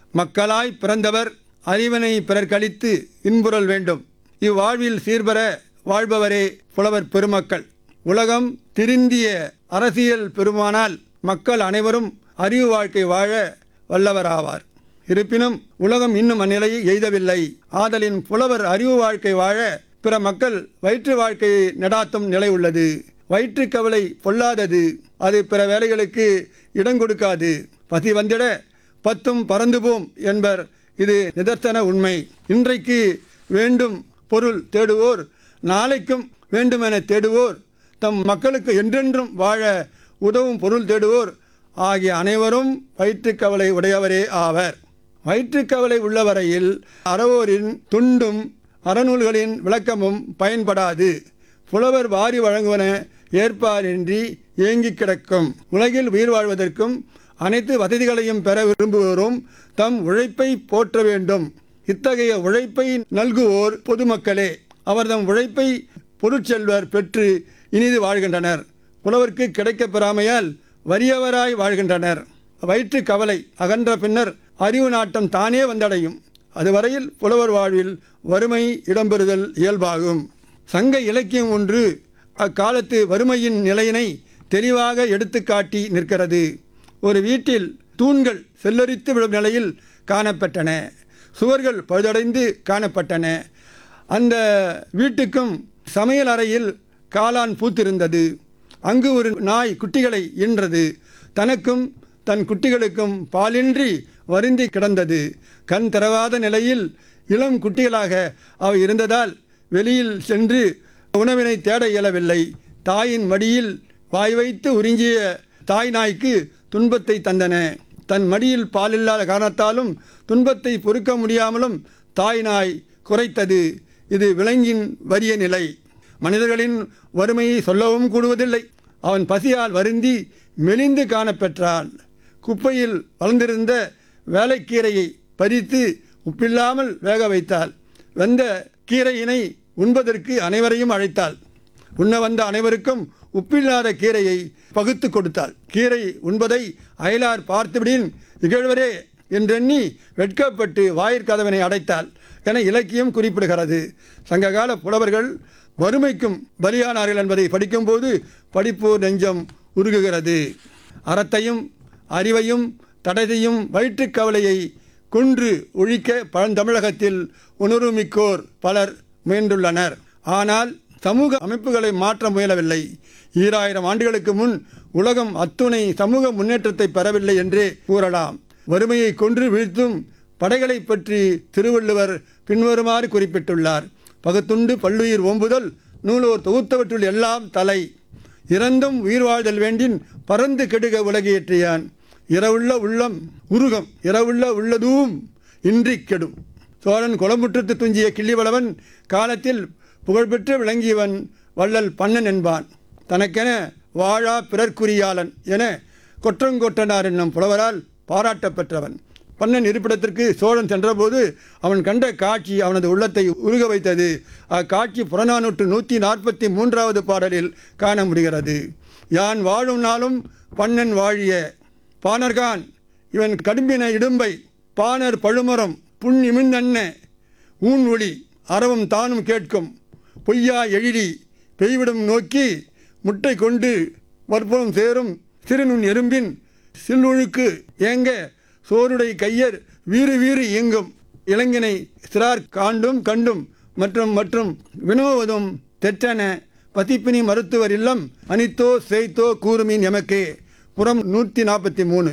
மக்களாய் பிறந்தவர் அறிவினை பிறர்க்களித்து இன்புறல் வேண்டும் இவ்வாழ்வில் சீர்பெற வாழ்பவரே புலவர் பெருமக்கள் உலகம் திருந்திய அரசியல் பெருமானால் மக்கள் அனைவரும் அறிவு வாழ்க்கை வாழ வல்லவராவார் இருப்பினும் உலகம் இன்னும் அந்நிலையை எய்தவில்லை ஆதலின் புலவர் அறிவு வாழ்க்கை வாழ பிற மக்கள் வயிற்று வாழ்க்கையை நடாத்தும் நிலை உள்ளது வயிற்றுக் கவலை பொல்லாதது அது பிற வேலைகளுக்கு இடம் கொடுக்காது பசி வந்திட பத்தும் பறந்து போம் என்பர் இது நிதர்சன உண்மை இன்றைக்கு வேண்டும் பொருள் தேடுவோர் நாளைக்கும் வேண்டுமென தேடுவோர் தம் மக்களுக்கு என்றென்றும் வாழ உதவும் பொருள் தேடுவோர் ஆகிய அனைவரும் வயிற்றுக் கவலை உடையவரே ஆவர் வயிற்றுக் கவலை உள்ளவரையில் அறவோரின் துண்டும் அறநூல்களின் விளக்கமும் பயன்படாது புலவர் வாரி வழங்குவன ஏற்பாரின்றி ஏங்கிக் கிடக்கும் உலகில் உயிர் வாழ்வதற்கும் அனைத்து வசதிகளையும் பெற விரும்புவோரும் தம் உழைப்பை போற்ற வேண்டும் இத்தகைய உழைப்பை நல்குவோர் பொதுமக்களே அவர்தம் உழைப்பை பொருட்செல்வர் பெற்று இனிது வாழ்கின்றனர் புலவர்க்கு கிடைக்கப் பெறாமையால் வறியவராய் வாழ்கின்றனர் வயிற்று கவலை அகன்ற பின்னர் அறிவு நாட்டம் தானே வந்தடையும் அதுவரையில் புலவர் வாழ்வில் வறுமை இடம்பெறுதல் இயல்பாகும் சங்க இலக்கியம் ஒன்று அக்காலத்து வறுமையின் நிலையினை தெளிவாக எடுத்துக்காட்டி நிற்கிறது ஒரு வீட்டில் தூண்கள் செல்லரித்து விடும் நிலையில் காணப்பட்டன சுவர்கள் பழுதடைந்து காணப்பட்டன அந்த வீட்டுக்கும் சமையல் அறையில் காளான் பூத்திருந்தது அங்கு ஒரு நாய் குட்டிகளை ஈன்றது தனக்கும் தன் குட்டிகளுக்கும் பாலின்றி வருந்தி கிடந்தது கண் திறவாத நிலையில் இளம் குட்டிகளாக அவை இருந்ததால் வெளியில் சென்று உணவினை தேட இயலவில்லை தாயின் மடியில் வாய் வைத்து உறிஞ்சிய தாய் நாய்க்கு துன்பத்தை தந்தன தன் மடியில் பாலில்லாத காரணத்தாலும் துன்பத்தை பொறுக்க முடியாமலும் தாய் நாய் குறைத்தது இது விலங்கின் வறிய நிலை மனிதர்களின் வறுமையை சொல்லவும் கூடுவதில்லை அவன் பசியால் வருந்தி மெலிந்து காணப்பெற்றான் குப்பையில் வளர்ந்திருந்த வேலைக்கீரையை பறித்து உப்பில்லாமல் வேக வைத்தாள் வெந்த கீரையினை உண்பதற்கு அனைவரையும் அழைத்தாள் உண்ண வந்த அனைவருக்கும் உப்பில்லாத கீரையை பகுத்து கொடுத்தாள் கீரை உண்பதை அயலார் பார்த்துவிடின் இகழ்வரே என்றெண்ணி வெட்கப்பட்டு வாயிற்கதவனை அடைத்தாள் என இலக்கியம் குறிப்பிடுகிறது சங்ககால புலவர்கள் வறுமைக்கும் பலியானார்கள் என்பதை படிக்கும்போது படிப்போர் நெஞ்சம் உருகுகிறது அறத்தையும் அறிவையும் தடத்தையும் வயிற்றுக் கவலையை கொன்று ஒழிக்க பழந்தமிழகத்தில் உணர்வுமிக்கோர் பலர் முயன்றுள்ளனர் ஆனால் சமூக அமைப்புகளை மாற்ற முயலவில்லை ஈராயிரம் ஆண்டுகளுக்கு முன் உலகம் அத்துணை சமூக முன்னேற்றத்தை பெறவில்லை என்றே கூறலாம் வறுமையை கொன்று வீழ்த்தும் படைகளை பற்றி திருவள்ளுவர் பின்வருமாறு குறிப்பிட்டுள்ளார் பகுத்துண்டு பல்லுயிர் ஓம்புதல் நூலோர் தொகுத்தவற்றுள் எல்லாம் தலை இறந்தும் உயிர் வாழ்தல் வேண்டின் பறந்து கெடுக உலகியற்றியான் இரவுள்ள உள்ளம் உருகம் இரவுள்ள உள்ளதும் இன்றி கெடும் சோழன் குளமுற்றத்து துஞ்சிய கிள்ளிவளவன் காலத்தில் புகழ்பெற்று விளங்கியவன் வள்ளல் பண்ணன் என்பான் தனக்கென வாழா பிறர்க்குரியாளன் என கொற்றங்கொற்றனார் என்னும் புலவரால் பாராட்டப் பெற்றவன் பண்ணன் இருப்பிடத்திற்கு சோழன் சென்றபோது அவன் கண்ட காட்சி அவனது உள்ளத்தை உருக வைத்தது அக்காட்சி புறநானூற்று நூற்றி நாற்பத்தி மூன்றாவது பாடலில் காண முடிகிறது யான் வாழும் நாளும் பண்ணன் வாழிய பாணர்கான் இவன் கடும்பின இடும்பை பாணர் பழுமரம் புண் இமிழ்ந்தன்ன ஊன் ஒளி அறவும் தானும் கேட்கும் பொய்யா எழிலி பெய்விடும் நோக்கி முட்டை கொண்டு வற்பம் சேரும் சிறுநுண் எறும்பின் சில்லுழுக்கு ஏங்க சோருடை கையர் வீறு வீறு இயங்கும் இளைஞனை சிறார் காண்டும் கண்டும் மற்றும் மற்றும் வினோவதும் தெற்றன பசிப்பினி மருத்துவர் இல்லம் அனித்தோ சேய்த்தோ கூறுமின் எமக்கே புறம் நூற்றி நாற்பத்தி மூணு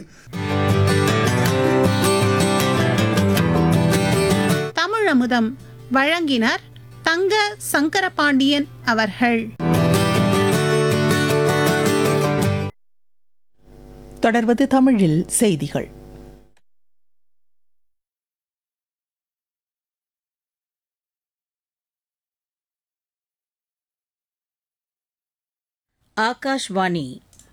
தமிழமுதம் வழங்கினர் தங்க சங்கரபாண்டியன் அவர்கள் தொடர்வது தமிழில் செய்திகள் ஆகாஷ்வாணி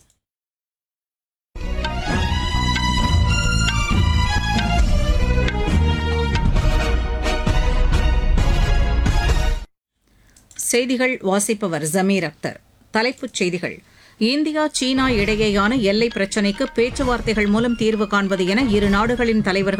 செய்திகள் வாசிப்பவர் ஜமீர் அக்தர் தலைப்புச் செய்திகள் இந்தியா சீனா இடையேயான எல்லை பிரச்சினைக்கு பேச்சுவார்த்தைகள் மூலம் தீர்வு காண்பது என இரு நாடுகளின் தலைவர்கள்